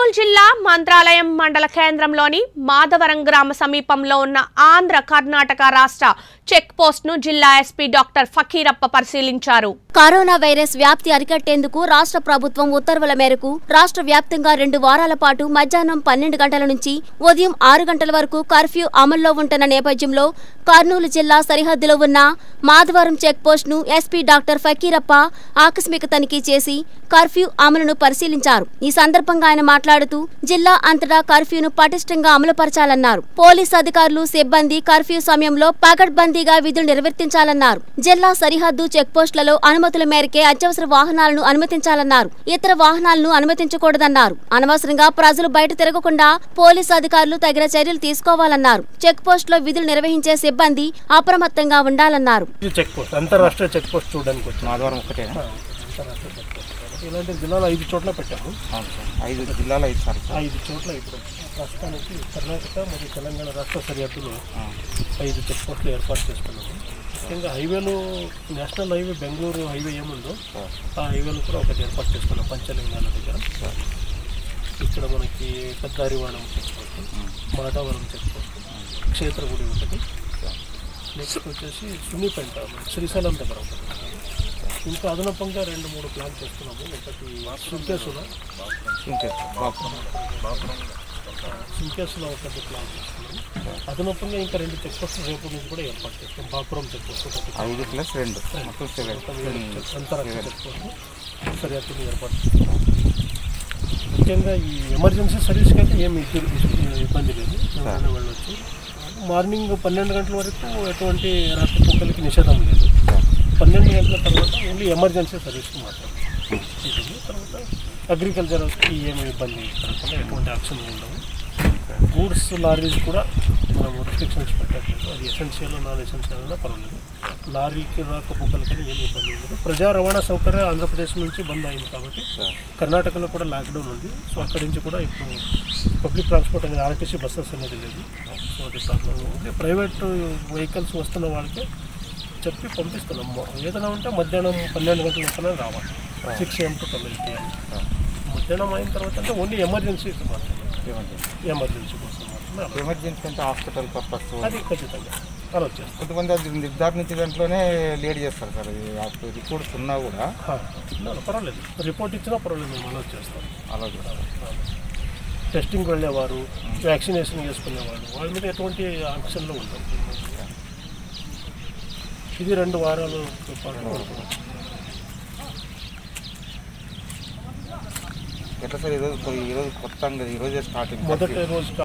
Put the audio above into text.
కర్నూలు జిల్లా మంత్రాలయం మండల కేంద్రంలోని మాధవరం గ్రామ సమీపంలో ఉన్న ఆంధ్ర కర్ణాటక రాష్ట్ర చెక్ పోస్ట్ ను జిల్లా ఎస్పీ డాక్టర్ ఫకీరప్ప పరిశీలించారు కరోనా వైరస్ వ్యాప్తి అరికట్టేందుకు రాష్ట్ర ప్రభుత్వం ఉత్తర్వుల మేరకు రాష్ట్ర వ్యాప్తంగా రెండు వారాల పాటు మధ్యాహ్నం పన్నెండు గంటల నుంచి ఉదయం ఆరు గంటల వరకు కర్ఫ్యూ అమల్లో ఉంటున్న నేపథ్యంలో కర్నూలు జిల్లా సరిహద్దులో ఉన్న మాధవరం చెక్ పోస్ట్ ను ఎస్పీ డాక్టర్ ఫకీరప్ప ఆకస్మిక తనిఖీ చేసి కర్ఫ్యూ అమలును పరిశీలించారు ఈ సందర్భంగా ఆయన మాట్లాడుతూ జిల్లా అంతటా కర్ఫ్యూను పటిష్టంగా అమలుపరచాలన్నారు పోలీస్ అధికారులు సిబ్బంది కర్ఫ్యూ సమయంలో పకడ్బందీగా విధులు నిర్వర్తించాలన్నారు జిల్లా సరిహద్దు చెక్ పోస్టులలో అనుమతుల మేరకే అత్యవసర వాహనాలను అనుమతించాలన్నారు ఇతర వాహనాలను అనుమతించకూడదన్నారు అనవసరంగా ప్రజలు బయట తిరగకుండా పోలీస్ అధికారులు తగిన చర్యలు తీసుకోవాలన్నారు చెక్ పోస్ట్ లో విధులు నిర్వహించే సిబ్బంది అప్రమత్తంగా ఉండాలన్నారు ఇది చెక్ పోస్ట్ అంతరాష్ట్రీయ చెక్ పోస్ట్ చూడడానికి వచ్చాము మాధవరం ఒకటేనా అంతరాష్ట్రీయ చెక్ పోస్ట్ కాబట్టి ఇలాంటి జిల్లాలో ఐదు చోట్ల పెట్టాము అవును సార్ ఐదు జిల్లాలు ఐదు సార్ సార్ ఐదు చోట్ల ఇప్పుడు ప్రస్తుతానికి కర్ణాటక మరియు తెలంగాణ రాష్ట్ర సరిహద్దులో ఐదు చెక్ పోస్టులు ఏర్పాటు చేస్తున్నాము ముఖ్యంగా హైవేలు నేషనల్ హైవే బెంగళూరు హైవే ఏముందో ఆ హైవేలు కూడా ఒకటి ఏర్పాటు చేసుకున్నాం పంచలింగాల దగ్గర ఇక్కడ మనకి పెద్ద Harivanam check post Madhavaram check post Kshetragudi ఒకటి నెక్స్ట్ వచ్చేసి సున్నిపెంట శ్రీశైలం దగ్గర ఒకటి ఇంకా అదనపంగా రెండు మూడు ప్లాన్ చేస్తున్నాము ఒకటి సుంకేసుల ఇంకే బాబు సుంకేసులో ఒకటి ప్లాన్ చేస్తున్నాము అదనపంగా ఇంకా రెండు చెక్ పోస్టులు రేపు నుంచి కూడా ఏర్పాటు చేస్తాం బాపురం చెక్ పోస్ట్ ఒకటి ఐదు ప్లస్ రెండు మొత్తం సెవెన్ మొత్తం ఏడు చెక్- అంతరాష్ట్రీయ చెక్ పోస్ట్ సరిహద్దులు ఏర్పాటు చేస్తాం ముఖ్యంగా ఈ ఎమర్జెన్సీ సర్వీస్కి అయితే ఏమి ఇబ్బంది ఇబ్బంది లేదు ఎవరైనా వెళ్ళొచ్చు మార్నింగ్ పన్నెండు గంటల వరకు ఎటువంటి రాకపోకలకి నిషేధం లేదు పన్నెండు గంటల తర్వాత ఓన్లీ ఎమర్జెన్సీ సర్వీస్కి మాత్రం ఇది తర్వాత అగ్రికల్చర్కి ఏమి ఇబ్బంది కలగకుండా ఎటువంటి యాక్షన్ ఉండవు గూడ్స్ లారీస్ కూడా మనం రిస్ట్రిక్షన్స్ పెట్టట్లేదు అది ఎసెన్షియల్ నాన్ ఎసెన్షియల్ అయినా పర్వాలేదు లారీకి రాకపోకలకని ఏమి ఇబ్బంది ఉండదు ప్రజా రవాణా సౌకర్యం ఆంధ్రప్రదేశ్ నుంచి బంద్ అయింది కాబట్టి కర్ణాటకలో కూడా లాక్డౌన్ ఉంది సో అక్కడి నుంచి కూడా ఇప్పుడు పబ్లిక్ ట్రాన్స్పోర్ట్ అనేది ఆర్టీసీ బస్సెస్ అనేది లేదు సో అది ప్రాబ్లం ఉంది ప్రైవేట్ వెహికల్స్ వస్తున్న వాళ్ళకి చెప్పి పంపిస్తున్నాం ఏదైనా ఉంటే మధ్యాహ్నం పన్నెండు గంటల లోపల రావాలి six AM to twelve PM మధ్యాహ్నం అయిన తర్వాత అంటే ఓన్లీ ఎమర్జెన్సీకి మాత్రమే ఎమర్జెన్సీ కోసం మాత్రమే allow. ఎమర్జెన్సీ అంటే హాస్పిటల్ పర్పస్ అది ఖచ్చితంగా అలా చేస్తాం కొంతమంది అది నిర్ధారించే దాంట్లోనే లేట్ చేస్తారు సార్ అది రిపోర్ట్స్ ఉన్నా కూడా హా, no, no, పర్వాలేదు రిపోర్ట్ ఇచ్చినా పర్వాలేదు మేము అలా చేస్తాం అలా కూడా టెస్టింగ్ వెళ్ళేవారు వ్యాక్సినేషన్ చేసుకునేవారు వాళ్ళ మీద ఎటువంటి యాక్షన్లు ఉండవు ఇది రెండు వారాలు పాటు ఉంటుంది. ఎట్లా సార్ ఈరోజు ఈరోజు కొత్త ఈరోజే స్టార్టింగ్ మొదటి రోజు